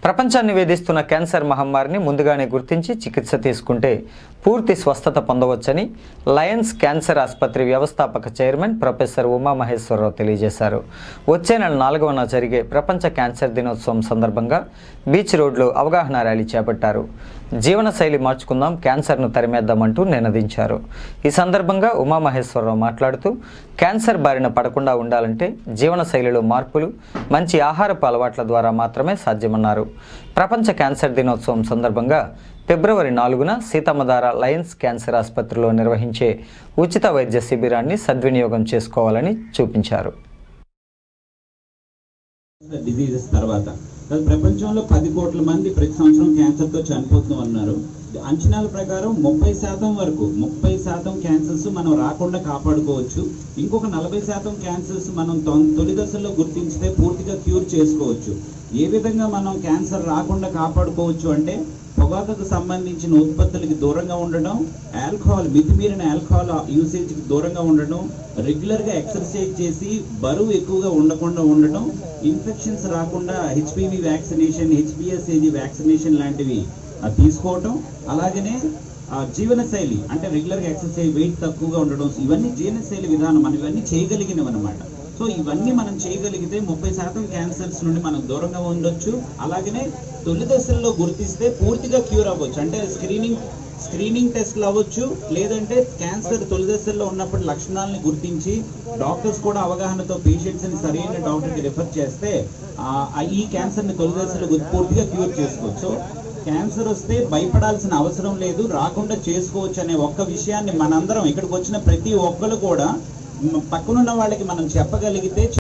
ప్రపంచాన్ని వేధిస్తున్న క్యాన్సర్ మహమ్మారిని ముందుగానే గుర్తించి చికిత్స తీసుకుంటే పూర్తి స్వస్థత పొందవచ్చని లయన్స్ క్యాన్సర్ ఆసుపత్రి వ్యవస్థాపక చైర్మన్ ప్రొఫెసర్ ఉమామహేశ్వరరావు తెలియజేశారు వచ్చే నెల నాలుగవన జరిగే ప్రపంచ క్యాన్సర్ దినోత్సవం సందర్భంగా బీచ్ రోడ్లో అవగాహన ర్యాలీ చేపట్టారు జీవనశైలి మార్చుకుందాం క్యాన్సర్ను తరిమేద్దామంటూ నినదించారు ఈ సందర్భంగా ఉమామహేశ్వరరావు మాట్లాడుతూ క్యాన్సర్ బారిన పడకుండా ఉండాలంటే జీవనశైలిలో మార్పులు మంచి ఆహారపు అలవాట్ల ద్వారా మాత్రమే సాధ్యమన్నారు ప్రపంచ క్యాన్సర్ దినోత్సవం సందర్భంగా ఫిబ్రవరి నాలుగున సీతమ్మధార లయన్స్ క్యాన్సర్ ఆసుపత్రిలో నిర్వహించే ఉచిత వైద్య శిబిరాన్ని సద్వినియోగం చేసుకోవాలని చూపించారు డిసీజెస్ తర్వాత అసలు ప్రపంచంలో పది కోట్ల మంది ప్రతి సంవత్సరం క్యాన్సర్ తో చనిపోతూ ఉన్నారు అంచనాల ప్రకారం ముప్పై శాతం వరకు ముప్పై శాతం క్యాన్సర్స్ మనం రాకుండా కాపాడుకోవచ్చు ఇంకొక నలభై శాతం క్యాన్సర్స్ మనం తొ- తొలి దశలో గుర్తించితే పూర్తిగా క్యూర్ చేసుకోవచ్చు ఏ విధంగా మనం క్యాన్సర్ రాకుండా కాపాడుకోవచ్చు అంటే పొగాకుకు సంబంధించిన ఉత్పత్తులకి దూరంగా ఉండడం ఆల్కహాల్ మితిమీరిన ఆల్కహాల్ యూసేజ్కి దూరంగా ఉండడం రెగ్యులర్ గా ఎక్సర్సైజ్ చేసి బరువు ఎక్కువగా ఉండకుండా ఉండడం ఇన్ఫెక్షన్స్ రాకుండా హెచ్పివి వ్యాక్సినేషన్ హెచ్పిఎస్ఏజి వ్యాక్సినేషన్ లాంటివి ఆ, తీసుకోవటం అలాగనే ఆ, జీవనశైలి అంటే రెగ్యులర్ గా ఎక్సర్సైజ్ వెయిట్ తక్కువగా ఉండడం ఇవన్నీ జీవనశైలి విధానం మనం ఇవన్నీ చేయగలిగినవి అనమాట సో ఇవన్నీ మనం చేయగలిగితే ముప్పై శాతం క్యాన్సర్స్ నుండి మనం దూరంగా ఉండొచ్చు అలాగనే తొలి దశల్లో గుర్తిస్తే పూర్తిగా క్యూర్ అవ్వచ్చు అంటే స్క్రీనింగ్ స్క్రీనింగ్ టెస్ట్లు అవ్వచ్చు లేదంటే క్యాన్సర్ తొలి దశల్లో ఉన్నప్పుడు లక్షణాలని గుర్తించి డాక్టర్స్ కూడా అవగాహనతో పేషెంట్స్ ని సరైన డాక్టర్ కి రిఫర్ చేస్తే ఆ, ఆ ఈ క్యాన్సర్ ని తొలి దశలో గుర్తు- పూర్తిగా క్యూర్ చేసుకోవచ్చు సో క్యాన్సర్ వస్తే భయపడాల్సిన అవసరం లేదు రాకుండా చేసుకోవచ్చు అనే ఒక్క విషయాన్ని మనందరం ఇక్కడికి వచ్చిన ప్రతి ఒక్కరు కూడా మ- పక్కనున్న వాళ్ళకి మనం చెప్పగలిగితే